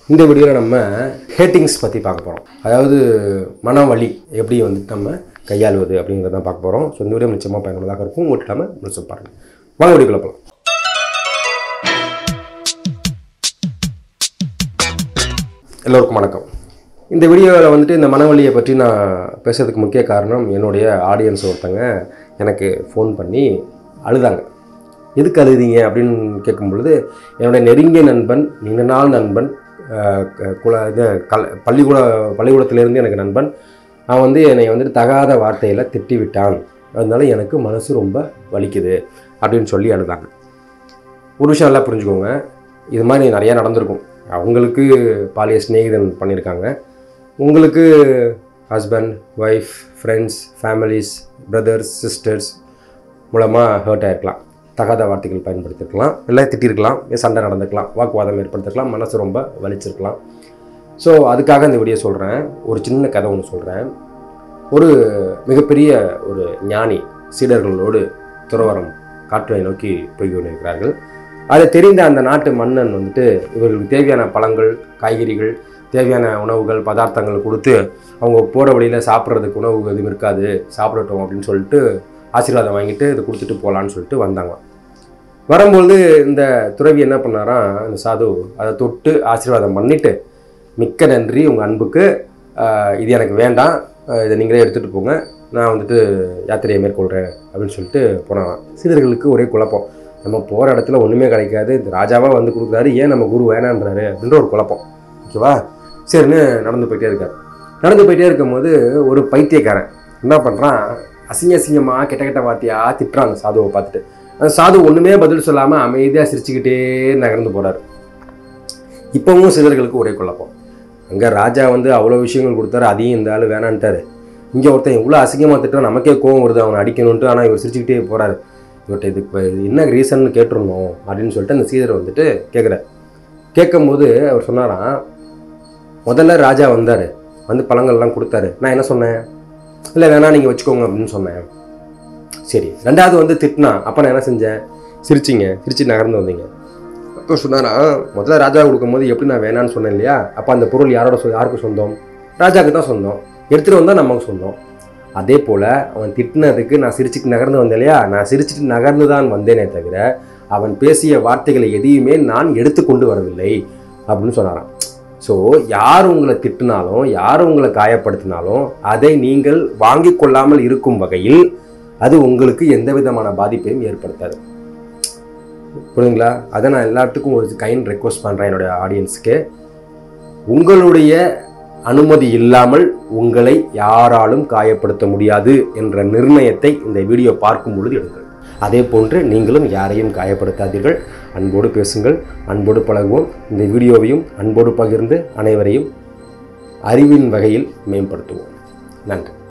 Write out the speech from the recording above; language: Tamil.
இந்த வீடியோவில் நம்ம ஹேட்டிங்ஸ் பற்றி பார்க்க போகிறோம் அதாவது மனவழி எப்படி வந்து நம்ம கையாளுவது அப்படிங்கிறத தான் பார்க்க போகிறோம் ஸோ இந்த வீடியோ நிச்சயமாக பயனுள்ளதாக இருக்கும் ஓட்டாமல் முழுசு பாருங்கள் வாங்க வீடியோக்குள்ள போகலாம் எல்லோருக்கும் வணக்கம் இந்த வீடியோவில் வந்துட்டு இந்த மனவழியை பற்றி நான் பேசுறதுக்கு முக்கிய காரணம் என்னுடைய ஆடியன்ஸ் ஒருத்தங்க எனக்கு ஃபோன் பண்ணி அழுதாங்க எதுக்கு அழுதீங்க அப்படின்னு கேட்கும் பொழுது என்னுடைய நெருங்கிய நண்பன் நீண்ட நாள் நண்பன் அஹ், க- குல இது கல் பள்ளிக்கூட பள்ளிக்கூடத்திலேருந்து எனக்கு நண்பன் அவன் வந்து என்னை வந்துட்டு தகாத வார்த்தையில் திட்டி விட்டான் அதனால எனக்கு மனசு ரொம்ப வலிக்குது அப்படின்னு சொல்லி அழுதாங்க ஒரு விஷயம் நல்லா புரிஞ்சுக்கோங்க இது மாதிரி நிறையா நடந்திருக்கும் அவங்களுக்கு பாலிய சிநேகிதன் பண்ணியிருக்காங்க உங்களுக்கு husband wife friends families brothers sisters மூலமாக ஹர்ட் ஆகிருக்கலாம் தகாத வார்த்தைகள் பயன்படுத்திருக்கலாம் இல்லை திட்டிருக்கலாம் இல்லை சண்டை நடந்திருக்கலாம் வாக்குவாதம் ஏற்படுத்திருக்கலாம் மனசு ரொம்ப வலிச்சிருக்கலாம் ஸோ அதுக்காக இந்த வீடியோ சொல்கிறேன் ஒரு சின்ன கதை ஒன்று சொல்கிறேன் ஒரு மிகப்பெரிய ஒரு ஞானி சீடர்களோடு துறவரம் காற்றை நோக்கி போய் கொண்டிருக்கிறார்கள் அதை தெரிந்த அந்த நாட்டு மன்னன் வந்துட்டு இவர்களுக்கு தேவையான பழங்கள் காய்கறிகள் தேவையான உணவுகள் பதார்த்தங்கள் கொடுத்து அவங்க போகிற வழியில் சாப்பிட்றதுக்கு உணவு எதுவும் இருக்காது சாப்பிடட்டும் அப்படின்னு சொல்லிட்டு ஆசீர்வாதம் வாங்கிட்டு இதை கொடுத்துட்டு போகலான்னு சொல்லிட்டு வந்தாங்க வரும்பொழுது இந்த துறவி என்ன பண்ணாராம் அந்த சாது அதை தொட்டு ஆசீர்வாதம் பண்ணிட்டு மிக்க நன்றி உங்கள் அன்புக்கு ஆஹ் இது எனக்கு வேண்டாம் ஆஹ் இதை நீங்களே எடுத்துகிட்டு போங்க நான் வந்துட்டு யாத்திரையை மேற்கொள்கிறேன் அப்படின்னு சொல்லிட்டு போனாராம் சீடர்களுக்கு ஒரே குழப்பம் நம்ம போகிற இடத்துல ஒன்றுமே கிடைக்காது இந்த ராஜாவாக வந்து கொடுக்குறாரு ஏன் நம்ம குரு வேணான்றாரு அப்படின்ற ஒரு குழப்பம் ஓகேவா சரின்னு நடந்து போயிட்டே இருக்கார் நடந்து போயிட்டே இருக்கும்போது ஒரு பைத்தியக்காரன் என்ன பண்ணுறான் அசிங்க அசிங்கமாக கெட்ட கெட்ட வார்த்தையா திட்டுறான் அந்த சாதுவை பார்த்துட்டு அந்த சாது ஒன்றுமே பதில் சொல்லாமல் அமைதியாக சிரிச்சுக்கிட்டே நகர்ந்து போகிறார் இப்போவும் சிலர்களுக்கு ஒரே குழப்பம் அங்கே ராஜா வந்து அவ்வளோ விஷயங்கள் கொடுத்தாரு அதையும் இந்த ஆள் வேணான்ட்டாரு இங்கே ஒருத்தன் இவ்வளோ அசிங்கமாக திட்டம் நமக்கே கோவம் வருது அவனை அடிக்கணுன்ட்டு ஆனால் இவர் சிரிச்சுக்கிட்டே போகிறாரு இவர்கிட்ட இதுக்கு இப்ப இது என்ன ரீசன் கேட்டுருந்தோம் அப்படின்னு சொல்லிட்டு அந்த சீதர் வந்துட்டு கேட்குறார் கேட்கும்போது அவர் சொன்னாராம் முதல்ல ராஜா வந்தார் வந்து பழங்கள்லாம் கொடுத்தாரு நான் என்ன சொன்னேன் இல்லை வேணா நீங்கள் வச்சுக்கோங்க அப்படின்னு சொன்னேன் சரி ரெண்டாவது வந்து திட்டினா அப்போ நான் என்ன செஞ்சேன் சிரிச்சிங்க சிரிச்சு நகர்ந்து வந்தீங்க அப்போ சொன்னாரா முதல்ல ராஜா கொடுக்கும்போது எப்படி நான் வேணான்னு சொன்னேன் இல்லையா அப்போ அந்த பொருள் யாரோட சொ யாருக்கு சொந்தம் ராஜாவுக்கு தான் சொந்தம் எடுத்துகிட்டு வந்தால் நமக்கு சொந்தம் அதே போல் அவன் திட்டினதுக்கு நான் சிரிச்சுட்டு நகர்ந்து வந்தேன் இல்லையா நான் சிரிச்சுட்டு நகர்ந்து தான் வந்தேனே தவிர அவன் பேசிய வார்த்தைகளை எதையுமே நான் எடுத்துக்கொண்டு வரவில்லை அப்படின்னு சொன்னாராம் ஸோ யார் உங்களை திட்டினாலும் யார் உங்களை காயப்படுத்தினாலும் அதை நீங்கள் வாங்கி கொள்ளாமல் இருக்கும் வகையில் அது உங்களுக்கு எந்த விதமான பாதிப்பையும் ஏற்படுத்தாது புரியுதுங்களா அதை நான் எல்லாத்துக்கும் ஒரு கைண்ட் ரெக்வஸ்ட் பண்ணுறேன் என்னுடைய ஆடியன்ஸுக்கு உங்களுடைய அனுமதி இல்லாமல் உங்களை யாராலும் காயப்படுத்த முடியாது என்ற நிர்ணயத்தை இந்த வீடியோ பார்க்கும் பொழுது எடுங்கள் அதே போன்று நீங்களும் யாரையும் காயப்படுத்தாதீர்கள் அன்போடு பேசுங்கள் அன்போடு பழகுவோம் இந்த வீடியோவையும் அன்போடு பகிர்ந்து அனைவரையும் அறிவின் வகையில் மேம்படுத்துவோம் நன்றி